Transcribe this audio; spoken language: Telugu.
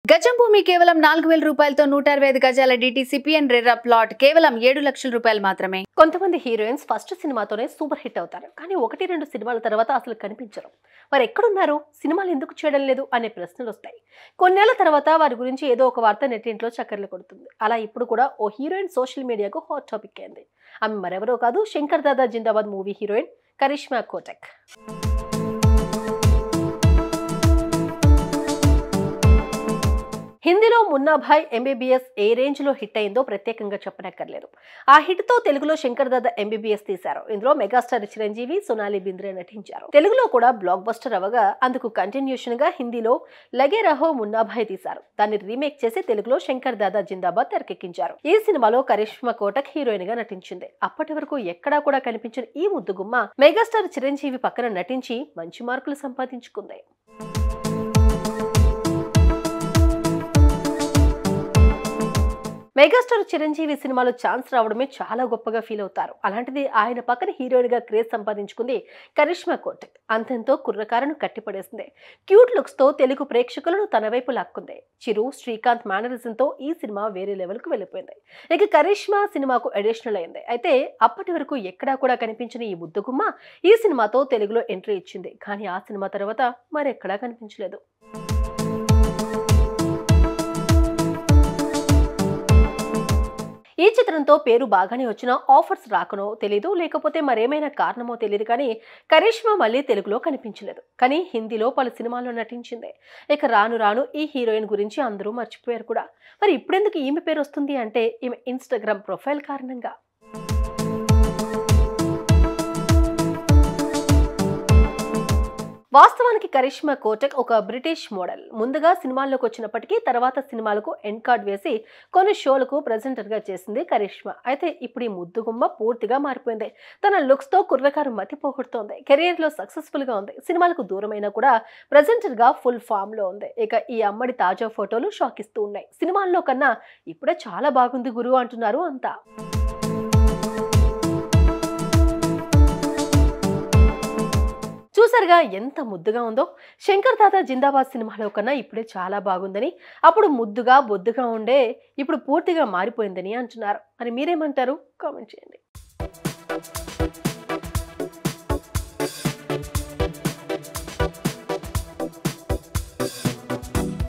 గజం భూమి కేవలం నాలుగు వేల రూపాయలతో నూట అరవై ఐదు గజాల డిటిసిపిఎన్ రెర్రా ప్లాట్ కేవలం ఏడు లక్షల రూపాయలు మాత్రమే కొంతమంది హీరోయిన్స్ ఫస్ట్ సినిమాతోనే సూపర్ హిట్ అవుతారు కానీ ఒకటి రెండు సినిమాల తర్వాత అసలు కనిపించరు మరి ఎక్కడున్నారు సినిమాలు ఎందుకు చేయడం లేదు అనే ప్రశ్నలు వస్తాయి కొన్నేళ్ల తర్వాత వారి గురించి ఏదో ఒక వార్త నెట్టింట్లో చక్కర్లు కొడుతుంది అలా ఇప్పుడు కూడా ఓ హీరోయిన్ సోషల్ మీడియాకు హాట్ టాపిక్ అయింది ఆమె మరెవరో కాదు శంకర్ దాదా జిందాబాద్ మూవీ హీరోయిన్ కరిష్మా కోటక్ హిందీలో మున్నాభాయ్ ఎంబీబీఎస్ ఏ రేంజ్ లో హిట్ అయిందో ప్రత్యేకంగా చెప్పనక్కర్లేదు ఆ హిట్ తో తెలుగులో శంకర్ దాదా ఎంబీబీఎస్ తీశారు ఇందులో మెగాస్టార్ చిరంజీవి సోనాలి బింద్రే నటించారు తెలుగులో కూడా బ్లాక్ బస్టర్ అవగా అందుకు కంటిన్యూషన్ గా హిందీలో లగే రహో మున్నాభాయ్ తీశారు దాన్ని రీమేక్ చేసి తెలుగులో శంకర్ దాదా జిందాబాద్ తెరకెక్కించారు ఈ సినిమాలో కరిష్మా కోటక్ హీరోయిన్ గా నటించింది అప్పటి వరకు ఎక్కడా కూడా కనిపించిన ఈ ముద్దుగుమ్మ మెగాస్టార్ చిరంజీవి పక్కన నటించి మంచి మార్కులు సంపాదించుకుంది మెగాస్టార్ చిరంజీవి సినిమాలో ఛాన్స్ రావడమే చాలా గొప్పగా ఫీల్ అవుతారు అలాంటిది ఆయన పక్కన హీరోయిన్ గా క్రేజ్ సంపాదించుకుంది కరిష్మా కోటక్ అంతంతో కుర్రకారను కట్టిపడేసింది క్యూట్ లుక్స్ తో తెలుగు ప్రేక్షకులను తన వైపు లాక్కుంది చిరు శ్రీకాంత్ మేనరిజం తో ఈ సినిమా వేరే లెవెల్ కు వెళ్ళిపోయింది ఇక కరిష్మా సినిమాకు అడిషనల్ అయింది అయితే అప్పటి వరకు ఎక్కడా కూడా కనిపించిన ఈ ముద్దుగుమ్మ ఈ సినిమాతో తెలుగులో ఎంట్రీ ఇచ్చింది కానీ ఆ సినిమా తర్వాత మరెక్కడా కనిపించలేదు ఈ చిత్రంతో పేరు బాగానే వచ్చినా ఆఫర్స్ రాకనో తెలీదు లేకపోతే మరేమైనా కారణమో తెలియదు కానీ కరిష్మా మళ్ళీ తెలుగులో కనిపించలేదు కానీ హిందీలో పలు సినిమాల్లో నటించింది ఇక రాను రాను ఈ హీరోయిన్ గురించి అందరూ మర్చిపోయారు కూడా మరి ఇప్పుడెందుకు ఈమె పేరు వస్తుంది అంటే ఈమె ఇన్స్టాగ్రామ్ ప్రొఫైల్ కారణంగా వాస్తవానికి కరిష్మా కోటక్ ఒక బ్రిటిష్ మోడల్ ముందుగా సినిమాల్లోకి వచ్చినప్పటికీ తర్వాత సినిమాలకు ఎండ్ కార్డ్ వేసి కొన్ని షోలకు ప్రెజెంటర్గా చేసింది కరిష్మా అయితే ఇప్పుడు ఈ ముద్దుగుమ్మ పూర్తిగా మారిపోయింది తన లుక్స్తో కుర్రకారు మతి పోగొడుతోంది కెరియర్లో సక్సెస్ఫుల్గా ఉంది సినిమాలకు దూరమైనా కూడా ప్రెజెంటర్గా ఫుల్ ఫామ్లో ఉంది ఇక ఈ అమ్మడి తాజా ఫోటోలు షాక్ ఇస్తూ ఉన్నాయి సినిమాల్లో కన్నా ఇప్పుడే చాలా బాగుంది గురువు అంటున్నారు అంతా చూసారుగా ఎంత ముద్దుగా ఉందో శంకర్ దాదా జిందాబాద్ సినిమాలో కన్నా ఇప్పుడే చాలా బాగుందని అప్పుడు ముద్దుగా బొద్దుగా ఉండే ఇప్పుడు పూర్తిగా మారిపోయిందని అంటున్నారు మరి మీరేమంటారు కామెంట్ చేయండి